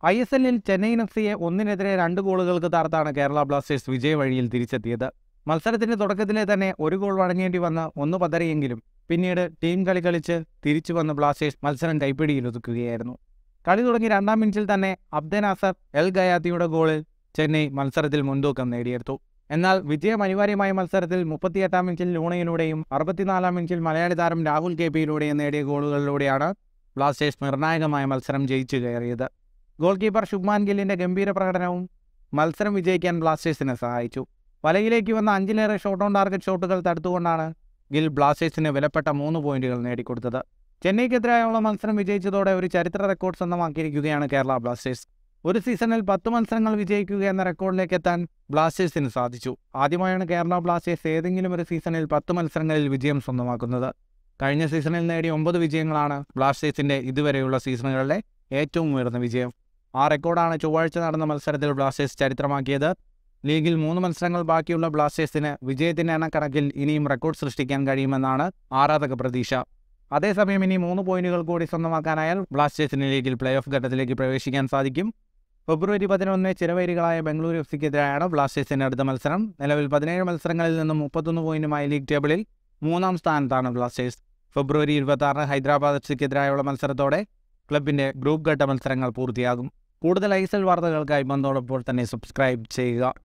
I S എല്ലിൽ Chennaiyin F സിയെ ഒന്നിനെതിരെ രണ്ട് ഗോളുകൾക്ക് തകർത്താണ് കേരള ബ്ലാസ്റ്റേഴ്സ് വിജയ വഴിയിൽ തിരിച്ചെത്തിയത് മത്സരത്തിന്റെ തുടക്കത്തിലെ തന്നെ ഒരു ഗോൾ വഴങ്ങേണ്ടി വന്ന് ഒന്ന് പതറിയെങ്കിലും പിന്നീട് ടീം കളി കളിച്ച് തിരിച്ചു വന്ന ബ്ലാസ്റ്റേഴ്സ് മത്സരം കൈപ്പിടിയിൽ ഒതുക്കുകയായിരുന്നു കളി തുടങ്ങി രണ്ടാം മിനിറ്റിൽ തന്നെ അബ്ദൻ അസർ എൽ ഗയാത്തിയുടെ ഗോളിൽ ചെന്നൈ മത്സരത്തിൽ മുൻതൂക്കം നേടിയെടുത്തു എന്നാൽ വിജയം അനിവാര്യമായ മത്സരത്തിൽ മുപ്പത്തിയെട്ടാം മിനിറ്റിൽ ലൂണയിലൂടെയും അറുപത്തിനാലാം മിനിറ്റിൽ മലയാളി താരം രാഹുൽ കെ പിയിലൂടെയും നേടിയ ഗോളുകളിലൂടെയാണ് ബ്ലാസ്റ്റേഴ്സ് നിർണായകമായ മത്സരം ജയിച്ചു കയറിയത് ഗോൾ കീപ്പർ ശുഭ്മാൻ ഗില്ലിന്റെ ഗംഭീര പ്രകടനവും മത്സരം വിജയിക്കാൻ ബ്ലാസ്റ്റേഴ്സിനെ സഹായിച്ചു വലയിലേക്ക് വന്ന അഞ്ചിലേറെ ഷോട്ട് ഓൺ ടാർഗറ്റ് ഷോട്ടുകൾ തടുത്തുകൊണ്ടാണ് ഗിൽ ബ്ലാസ്റ്റേഴ്സിന് വിലപ്പെട്ട മൂന്ന് പോയിന്റുകൾ നേടിക്കൊടുത്തത് ചെന്നൈക്കെതിരായുള്ള മത്സരം വിജയിച്ചതോടെ ഒരു ചരിത്ര റെക്കോർഡ് സ്വന്തമാക്കിയിരിക്കുകയാണ് കേരള ബ്ലാസ്റ്റേഴ്സ് ഒരു സീസണിൽ പത്ത് മത്സരങ്ങൾ വിജയിക്കുക എന്ന റെക്കോർഡിലേക്ക് എത്താൻ ബ്ലാസ്റ്റേഴ്സിന് സാധിച്ചു ആദ്യമായാണ് കേരള ബ്ലാസ്റ്റേഴ്സ് ഏതെങ്കിലും ഒരു സീസണിൽ പത്ത് മത്സരങ്ങളിൽ വിജയം സ്വന്തമാക്കുന്നത് കഴിഞ്ഞ സീസണിൽ നേടിയ ഒമ്പത് വിജയങ്ങളാണ് ബ്ലാസ്റ്റേഴ്സിന്റെ ഇതുവരെയുള്ള സീസണുകളിലെ ഏറ്റവും ഉയർന്ന വിജയം ആ റെക്കോർഡാണ് ചൊവ്വാഴ്ച നടന്ന മത്സരത്തിൽ ബ്ലാസ്റ്റേഴ്സ് ചരിത്രമാക്കിയത് ലീഗിൽ മൂന്ന് മത്സരങ്ങൾ ബാക്കിയുള്ള ബ്ലാസ്റ്റേഴ്സിന് വിജയത്തിന്റെ എണ്ണക്കണക്കിൽ ഇനിയും റെക്കോർഡ് സൃഷ്ടിക്കാൻ കഴിയുമെന്നാണ് ആരാധക പ്രതീക്ഷ അതേസമയം ഇനി മൂന്ന് പോയിന്റുകൾ കൂടി സ്വന്തമാക്കാനായാൽ ബ്ലാസ്റ്റേഴ്സിന് ലീഗിൽ പ്ലേ ഓഫ് ഘട്ടത്തിലേക്ക് പ്രവേശിക്കാൻ സാധിക്കും ഫെബ്രുവരി പതിനൊന്ന് ചിരവൈരികളായ ബംഗളൂരു എഫ് സിക്കെതിരായാണ് ബ്ലാസ്റ്റേഴ്സിന്റെ അടുത്ത മത്സരം നിലവിൽ പതിനേഴ് മത്സരങ്ങളിൽ നിന്നും മുപ്പത്തൊന്ന് പോയിന്റുമായി ലീഗ് ടേബിളിൽ മൂന്നാം സ്ഥാനത്താണ് ബ്ലാസ്റ്റേഴ്സ് ഫെബ്രുവരി ഇരുപത്തി ആറിന് ഹൈദരാബാദ് എഫ് സിക്കെതിരായുള്ള മത്സരത്തോടെ ക്ലബിന്റെ ഗ്രൂപ്പ് ഘട്ട മത്സരങ്ങൾ പൂർത്തിയാകും കൂടുതൽ ഐ എസ് എൽ വാർത്തകൾക്കായി ബന്ധോടൊപ്പോൾ തന്നെ സബ്സ്ക്രൈബ് ചെയ്യുക